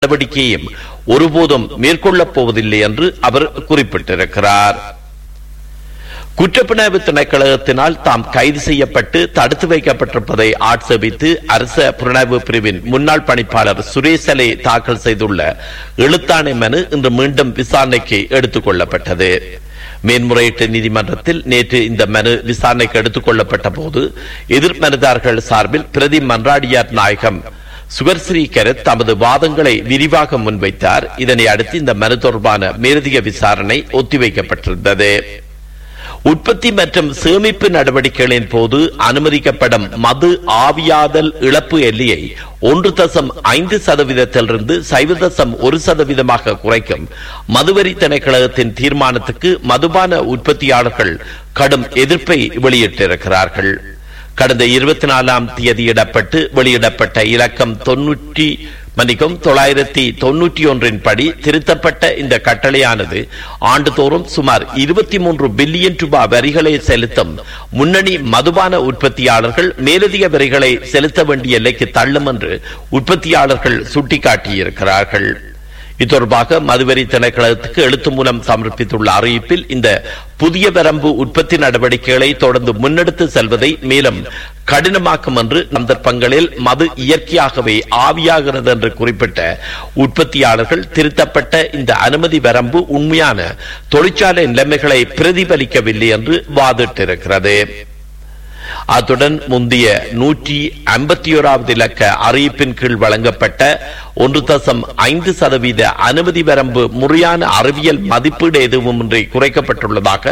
நடவடிக்கையும் ஒருபோதும் மேற்கொள்ளப் போவதில்லை என்று அவர் குறிப்பிட்டிருக்கிறார் குற்றப்புலனாய்வு திணைக்களத்தினால் தாம் கைது செய்யப்பட்டு தடுத்து வைக்கப்பட்டிருப்பதை ஆட்சேபித்து அரச புலனாய்வு பிரிவின் முன்னாள் பணிப்பாளர் சுரேசலை தாக்கல் செய்துள்ள எழுத்தாணை மனு இன்று மீண்டும் விசாரணைக்கு எடுத்துக் கொள்ளப்பட்டது மேன்முறையீட்டு நீதிமன்றத்தில் நேற்று இந்த மனு விசாரணைக்கு எடுத்துக் கொள்ளப்பட்ட போது எதிர் மனுதாரர்கள் சார்பில் பிரதி மன்றாடியார் நாயகம் சுகர்ஸ்ரீ கரத் தமது வாதங்களை விரிவாக முன்வைத்தார் இதனை அடுத்து இந்த மனு தொடர்பான மேலதிக விசாரணை ஒத்திவைக்கப்பட்டிருந்தது உற்பத்தி மற்றும் சேமிப்பு நடவடிக்கைகளின் போது அனுமதிக்கப்படும் மது ஆவியாதல் இழப்பு எல்லையை ஒன்று தசம் ஐந்து சதவீதத்திலிருந்து சைவ தசம் ஒரு சதவீதமாக குறைக்கும் மதுவரி திணைக்களத்தின் தீர்மானத்துக்கு மதுபான உற்பத்தியாளர்கள் கடும் எதிர்ப்பை வெளியிட்டிருக்கிறார்கள் கடந்த இருபத்தி நாலாம் தேதியிடப்பட்டு வெளியிடப்பட்ட இலக்கம் தொன்னூற்றி மன்னிக்கும் தொள்ளாயிரத்தி தொன்னூற்றி ஒன்றின் படி திருத்தப்பட்ட இந்த கட்டளையானது ஆண்டுதோறும் சுமார் இருபத்தி மூன்று பில்லியன் ரூபாய் வரிகளை செலுத்தும் முன்னணி மதுபான உற்பத்தியாளர்கள் மேலதிக வரிகளை செலுத்த வேண்டிய எல்லைக்கு தள்ளும் என்று உற்பத்தியாளர்கள் சுட்டிக்காட்டியிருக்கிறார்கள் இத்தொடர்பாக மதுவரி திணைக்களத்துக்கு எழுத்து மூலம் சமர்ப்பித்துள்ள அறிவிப்பில் இந்த புதிய வரம்பு உற்பத்தி நடவடிக்கைகளை தொடர்ந்து முன்னெடுத்து செல்வதை மேலும் கடினமாக்கும் என்று சந்தர்ப்பங்களில் மது இயற்கையாகவே ஆவியாகிறது என்று குறிப்பிட்ட உற்பத்தியாளர்கள் திருத்தப்பட்ட இந்த அனுமதி வரம்பு உண்மையான தொழிற்சாலை நிலைமைகளை பிரதிபலிக்கவில்லை என்று வாதிட்டிருக்கிறது அத்துடன் முந்தைய நூற்றி ஐம்பத்தி ஓராவது இலக்க அறிவிப்பின் கீழ் வழங்கப்பட்ட ஒன்று தசம் ஐந்து சதவீத அனுமதி வரம்பு முறையான அறிவியல் மதிப்பீடு எதுவுமின்றி குறைக்கப்பட்டுள்ளதாக